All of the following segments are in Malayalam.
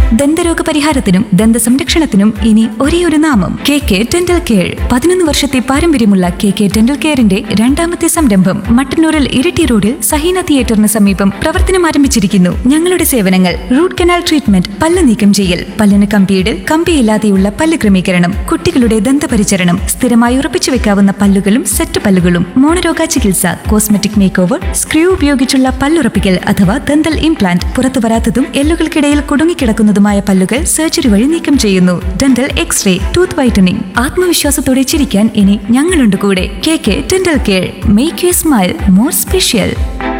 ദന്തരോഗ പരിഹാരത്തിനും ദന്ത സംരക്ഷണത്തിനും ഇനി ഒരേ ഒരു നാമം കെ കെ ഡെന്റൽ കെയർ പതിനൊന്ന് വർഷത്തെ പാരമ്പര്യമുള്ള കെ കെ ഡെന്റൽ കെയറിന്റെ രണ്ടാമത്തെ സംരംഭം മട്ടന്നൂരിൽ ഇരിട്ടി റോഡിൽ സഹീന തിയേറ്ററിന് സമീപം പ്രവർത്തനം ആരംഭിച്ചിരിക്കുന്നു ഞങ്ങളുടെ സേവനങ്ങൾ റൂട്ട് കനാൽ ട്രീറ്റ്മെന്റ് പല്ല് നീക്കം ചെയ്യൽ പല്ലിന് കമ്പിയിടൽ കമ്പിയില്ലാതെയുള്ള പല്ല് ക്രമീകരണം കുട്ടികളുടെ ദന്തപരിചരണം സ്ഥിരമായി ഉറപ്പിച്ചു വെക്കാവുന്ന പല്ലുകളും സെറ്റ് പല്ലുകളും മോണരോഗ ചികിത്സ കോസ്മെറ്റിക് മേക്ക് ഓവർ സ്ക്രൂ ഉപയോഗിച്ചുള്ള പല്ലുറപ്പിക്കൽ അഥവാ ദന്തൽ ഇംപ്ലാന്റ് പുറത്തു വരാത്തതും എല്ലുകൾക്കിടയിൽ കുടുങ്ങിക്കിടക്കുന്നതുമായ പല്ലുകൾ സർജറി വഴി നീക്കം ചെയ്യുന്നു ഡെന്റൽ എക്സ്റേ ടൂത്ത് വൈറ്റനിങ് ആത്മവിശ്വാസത്തോടെ ചിരിക്കാൻ ഇനി ഞങ്ങളുണ്ട് കൂടെ K K dental care make you smile more special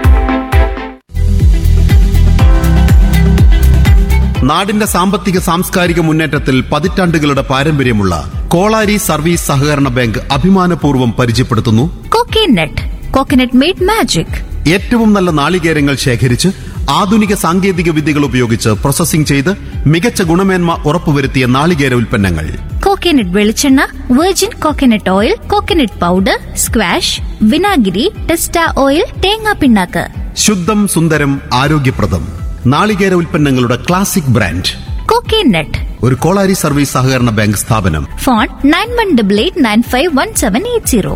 നാടിന്റെ സാമ്പത്തിക സാംസ്കാരിക മുന്നേറ്റത്തിൽ പതിറ്റാണ്ടുകളുടെ പാരമ്പര്യമുള്ള കോളാരി സർവീസ് സഹകരണ ബാങ്ക് അഭിമാനപൂർവ്വം പരിചയപ്പെടുത്തുന്നു കോക്കനട്ട് കോക്കനട്ട് മെയ്ഡ് മാജിക് ഏറ്റവും നല്ല നാളികേരങ്ങൾ ശേഖരിച്ച് ആധുനിക സാങ്കേതിക വിദ്യകൾ ഉപയോഗിച്ച് പ്രോസസ്സിംഗ് ചെയ്ത് മികച്ച ഗുണമേന്മ ഉറപ്പുവരുത്തിയ നാളികേര ഉൽപ്പന്നങ്ങൾ കോക്കനട്ട് വെളിച്ചെണ്ണ virgin coconut oil coconut powder squash വിനാഗിരി ടെസ്റ്റ ഓയിൽ തേങ്ങാ പിണ്ണാക്ക് ശുദ്ധം സുന്ദരം ആരോഗ്യപ്രദം നാളികേര ഉൽപ്പന്നങ്ങളുടെ ക്ലാസിക് ബ്രാൻഡ് കോക്കനട്ട് ഒരു കോളാരി സർവീസ് സഹകരണ ബാങ്ക് സ്ഥാപനം phone nine one double eight nine five one seven eight zero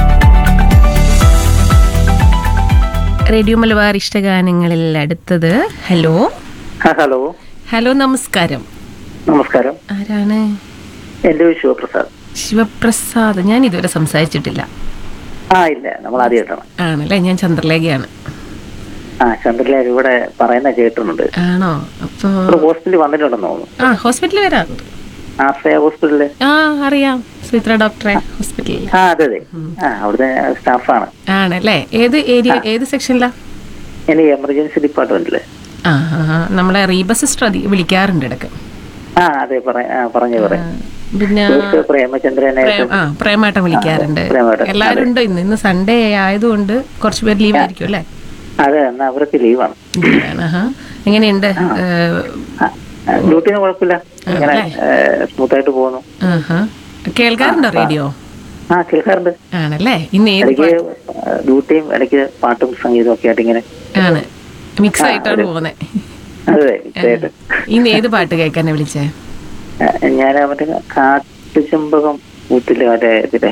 radio Malabar ഇഷ്ടഗാനങ്ങളിൽ അടുത്തത് ഹലോ ആ, ഹലോ ഹലോ നമസ്കാരം നമസ്കാരം ആരാണ് എന്റെ പേര് ശിവപ്രസാദ് ശിവപ്രസാദ് ഞാൻ ഇതുവരെ സംസാരിച്ചിട്ടില്ല ആ ഇല്ല നമ്മൾ ആദ്യമായിട്ടാണ് ആണല്ലേ ഞാൻ ചന്ദ്രലേഖയാണ് ആ ചന്ദ്രലേഖ ഇവിടെ പറയുന്ന കേട്ടിട്ടുണ്ട് ആണോ അപ്പോ ഇവിടെ ഹോസ്പിറ്റലിൽ വന്നിട്ടുണ്ടെന്ന് തോന്നുന്നു ആ ഹോസ്പിറ്റലിൽ വരാറുണ്ട് ആശ്രയ ഹോസ്പിറ്റലില് ആ അറിയാം സുചിത്ര ഡോക്ടറെ ഹോസ്പിറ്റലിൽ ആ അതെ അതെ ആ അവിടുത്തെ സ്റ്റാഫാണ് ആണല്ലേ ഏത് ഏരിയ ഏത് സെക്ഷനിലാ എനിക്ക് എമർജൻസി ഡിപ്പാർട്ട്മെന്റില് ആ ആ, ആ, നമ്മളെ റീബ സിസ്റ്റർ അതി വിളിക്കാറുണ്ട് ഇടക്ക് ആ അതെ പറ- ആ, പറഞ്ഞു പറയാം പിന്നെ ഡോക്ടർ പ്രേമചന്ദ്രനെ പ്രേം- ആ പ്രേമാട്ടം വിളിക്കാറുണ്ട് ആ, പ്രേമാട്ടൻ, എല്ലാവരും ഉണ്ട് ഇന്ന് ഇന്ന് സൺഡേ ആയതുകൊണ്ട് കുറച്ച് പേര് ലീവ് ആയിരിക്കും അല്ലേ അതെ എന്നാ അവർക്ക് ലീവാണ് ലീവാണ്, ആഹാ. എങ്ങനെയുണ്ട് ഏഹ്, ഡ്യൂട്ടിന് കുഴപ്പമില്ല ഇങ്ങനെ സ്മൂത്ത് ആയിട്ട് പോകുന്നു ആഹാ. കേൾക്കാറുണ്ടോ റേഡിയോ ആ കേൾക്കാറുണ്ട് ആണല്ലേ ഇന്ന് ഏത് ഇടയ്ക്ക് ഡ്യൂട്ടിയും ഇടയ്ക്ക് പാട്ടും സംഗീതവും ഒക്കെ ആയിട്ട് ഇങ്ങനെ പാ- ആണ് മിക്സ് ആയിട്ടാണ് പോകുന്നത് അതെ തീർച്ചയായിട്ടും ഇന്ന് ഏത് പാട്ട് കേൾക്കാനാ വിളിച്ചേ ഞാൻ മറ്റേ കാട്ടുചെമ്പകം കൂട്ടില് മറ്റേ ഇതിലെ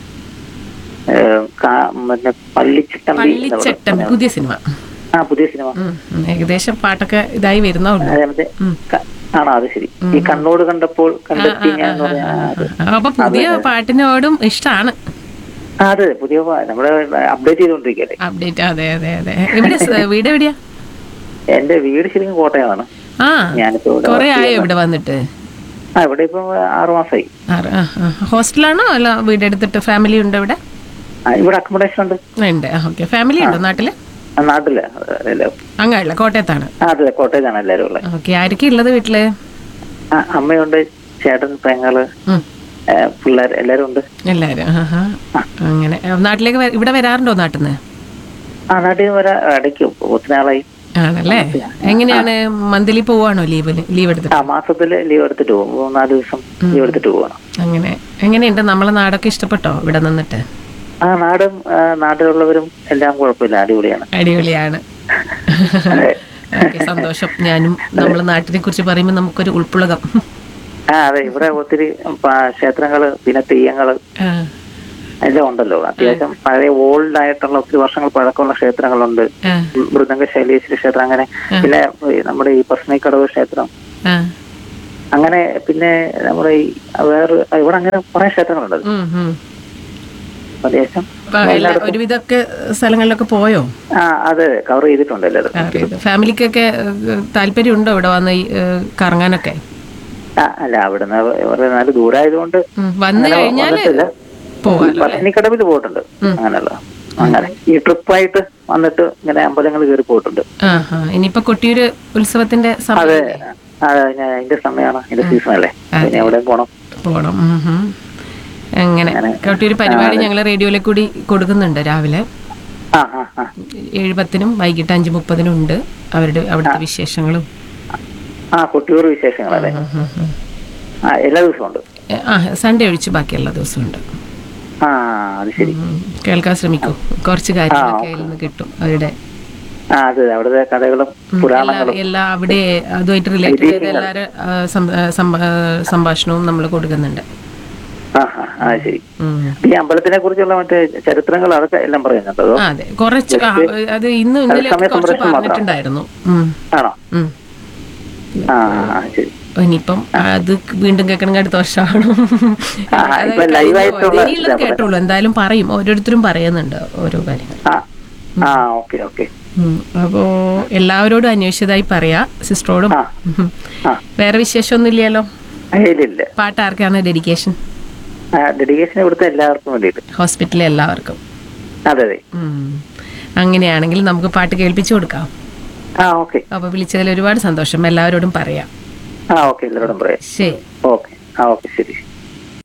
ഏഹ്, കാ- മറ്റേ പള്ളിച്ചിട്ടമ്പി എന്ന് പള്ളിച്ചട്ടം പറഞ്ഞ- പുതിയ സിനിമ ആ പുതിയ സിനിമ ഉം, ഉം. ഏകദേശം പാട്ടൊക്കെ ഇതായി വരുന്നേ ഉള്ളൂ അതെ മറ്റേ ക- ആണോ അത് ശരി ഈ കണ്ണോട് കണ്ടപ്പോൾ കണ്ടെത്തി ഞാൻ എന്ന് പറഞ്ഞ ആ, അത്. അപ്പൊ പുതിയ പാട്ടിനോടും ഇഷ്ടമാണ് ആ, അതെ പുതിയ പാ- നമ്മള് അപ്ഡേറ്റ് ചെയ്തോണ്ടിരിക്കല്ലേ അപ്ഡേറ്റ് അതെ അതെ അതെ എവിടെ സ് വീട് എവിടെയാ എന്റെ വീട് ശരിക്കും കോട്ടയമാണ് ആ ഞാനിപ്പോ ഇവിടെ കൊറേ work ആയോ ചെയ്യുന്നു. ഇവിടെ വന്നിട്ട് ആ ഇവിടെ ഇപ്പൊ ആറു മാസമായി ആറ്- ആ, ആ. ഹോസ്റ്റലാണോ അല്ല വീടെടുത്തിട്ട് ഫാമിലി ഉണ്ടോ ഇവിടെ ആ, ഇവിടെ അക്കോമഡേഷൻ ഉണ്ട് ഉണ്ട് ഓക്കെ ഫാമിലി ഉണ്ടോ നാട്ടില് ആ, നാട്ടില് അതെ അങ്ങല്ല കോട്ടയത്താണ് ആ, അതെ കോട്ടയത്താണ് എല്ലാരും ഉള്ളത് ഓക്കെ ആരൊക്കെ ഉള്ളത് വീട്ടില് ആ, അമ്മയുണ്ട് ചേട്ടൻ പെങ്ങള് ഉം. പിള്ളേർ എല്ലാരും ഉണ്ട് എല്ലാരും ആഹാ. അങ്ങനെ ആ, നാട്ടിലേക്ക് വ- ഇവിടെ വരാറുണ്ടോ നാട്ടിൽ നിന്ന് ആ നാട്ടിൽ വരാ ഇടയ്ക്ക് ഒത്തിരി നാളായി ആണല്ലേ എങ്ങനെയാണ് മന്ത്ലി പോവാണോ ലീവ് ലീവ് എടുത്തിട്ട് ആ മാസത്തില് ലീവ് എടുത്തിട്ട് പോകും മൂന്നാല് ദിവസം ലീവ് എടുത്തിട്ട് പോകണം അങ്ങനെ എങ്ങനെയുണ്ട് നമ്മളെ നാടൊക്കെ ഇഷ്ടപ്പെട്ടോ ഇവിടെ നിന്നിട്ട് ആ നാടും ആ, നാട്ടിലുള്ളവരും എല്ലാം കുഴപ്പമില്ല അടിപൊളിയാണ് അടിപൊളിയാണ് അതെ. ഓക്കെ സന്തോഷം ഞാനും നമ്മളെ നാട്ടിനെ കുറിച്ച് പറയുമ്പോൾ നമുക്കൊരു ഉൾപ്പുളകം ആ അതെ ഇവിടെ ഒത്തിരി പ- ക്ഷേത്രങ്ങള് പിന്നെ തെയ്യങ്ങള് ആ, എല്ലാം ഉണ്ടല്ലോ അത്യാവശ്യം പഴയ ഓൾഡ് ആയിട്ടുള്ള ഒത്തിരി വർഷങ്ങൾ പഴക്കമുള്ള ക്ഷേത്രങ്ങളുണ്ട് ആ, മൃദംഗ ശൈലേശ്വരി ക്ഷേത്രം അങ്ങനെ പിന്നെ ഈ നമ്മുടെ ഈ പസ്മൈക്കടവ് ക്ഷേത്രം ആ. അങ്ങനെ പിന്നെ നമ്മുടെ ഈ വേറെ ഇവിടെ അങ്ങനെ കുറെ ക്ഷേത്രങ്ങളുണ്ട് ഉം, ഉം. അത്യാവശ്യം അപ്പൊ എല്ലാ ഒരുവിധമൊക്കെ സ്ഥലങ്ങളിലൊക്കെ പോയോ ആ അത് കവർ ചെയ്തിട്ടുണ്ട് എല്ലാവരും അറിയത് ഫാമിലിക്കൊക്കെ ഏഹ്, താല്പര്യമുണ്ടോ ഇവിടെ വന്ന് ഈ, ഏഹ്, കറങ്ങാനൊക്കെ ആ, അല്ല അവിടുന്ന് വളരെ നല്ല ദൂരമായതുകൊണ്ട് ഉം, വന്നു അങ്ങനെ കഴിഞ്ഞാല് വന്നിട്ടില്ല. പോവാലോ പത്നിക്കടവിൽ പോയിട്ടുണ്ട് അങ്ങനെയുള്ള അങ്ങനെ ഈ ട്രിപ്പായിട്ട് വന്നിട്ട് ഇങ്ങനെ അമ്പലങ്ങൾ കയറി പോയിട്ടുണ്ട് ആ ആ ഇനിയിപ്പോ കൊട്ടിയൂര് ഉത്സവത്തിന്റെ സമയം അതെ അതെ ഞാൻ അതിന്റെ സമയമാണ് അതിന്റെ സീസൺ അല്ലേ പിന്നെ എവിടെ പോണം പോണം ഉം, ഉം. അങ്ങനെ കൊട്ടിയൂര് പരിപാടി ഞങ്ങൾ റേഡിയോയിലെ കൂടി കൊടുക്കുന്നുണ്ട് രാവിലെ ആ ആ ആ ഏഴ് പത്തിനും വൈകിട്ട് അഞ്ച് മുപ്പതിനും ഉണ്ട് അവരുടെ അവിടുത്തെ വിശേഷങ്ങളും ആ കൊട്ടിയൂർ വിശേഷങ്ങളല്ലേ ഉം, ഉം, ഉം. ആ എല്ലാ ദിവസവും ഉണ്ട് ഏ, ആ സൺഡേ ഒഴിച്ച് ബാക്കി എല്ലാ ദിവസവും ഉണ്ട് ആ അത് ശരി ഉം, കേൾക്കാൻ ശ്രമിക്കൂ കുറച്ച് കാര്യങ്ങളൊക്കെ അതിൽ നിന്ന് കിട്ടും അവരുടെ ആ അതെ അവിടുത്തെ കഥകളും എല്ലാ പുരാണങ്ങളും എല്ലാ അവിടെ അതുമായിട്ട് റിലേറ്റഡ് ചെയ്ത എല്ലാവരും സംഭാഷണവും നമ്മൾ കൊടുക്കുന്നുണ്ട് ആ ആ ആ ശരി ഉം. ഈ അമ്പലത്തിനെ കുറിച്ചുള്ള മറ്റേ ചരിത്രങ്ങൾ അതൊക്കെ എല്ലാം പറയുന്നുണ്ടോ അതോ? ആ, അതെ കുറച്ച് ആ, അത് ഇന്നും ഇന്നലെ തത്സമയ കുറച്ച് സംപ്രേഷണം മാത്രം. പറഞ്ഞിട്ടുണ്ടായിരുന്നു ഉം. ആണോ ഉം. ആ ആ, ശരി ഇനിയിപ്പം അത് വീണ്ടും കേൾക്കണമെങ്കിൽ അടുത്ത വർഷമാണ് ആ, അതായത് ഇപ്പൊ live ആയിട്ടുള്ള ഇനിയുള്ളത് ഇതാ കേട്ടോളൂ എന്തായാലും പറയും ഓരോരുത്തരും പറയുന്നുണ്ട് ഓരോ കാര്യങ്ങൾ ആ ആ ഓക്കെ ഓക്കെ ഉം. അപ്പോ എല്ലാവരോടും അന്വേഷിച്ചതായി പറയാ സിസ്റ്ററോടും ആ. ഉം. ആ വേറെ വിശേഷമൊന്നും ഇല്ലല്ലോ ഇല്ലില്ല പാട്ട് ആർക്കാണ് ഡെഡിക്കേഷൻ ഡെഡിക്കേഷൻ ഇവിടുത്തെ എല്ലാവർക്കും വേണ്ടിയിട്ട് ഹോസ്പിറ്റലിലെ എല്ലാവർക്കും അതെ അതെ ഉം. അങ്ങനെയാണെങ്കിൽ നമുക്ക് പാട്ട് കേൾപ്പിച്ചു കൊടുക്കാം ആ ഓക്കെ അപ്പൊ വിളിച്ചതിൽ ഒരുപാട് സന്തോഷം എല്ലാവരോടും പറയാം ആ ഓക്കെ എല്ലാവരോടും പറയാം ശരി ഓക്കെ ആ ഓക്കെ ശരി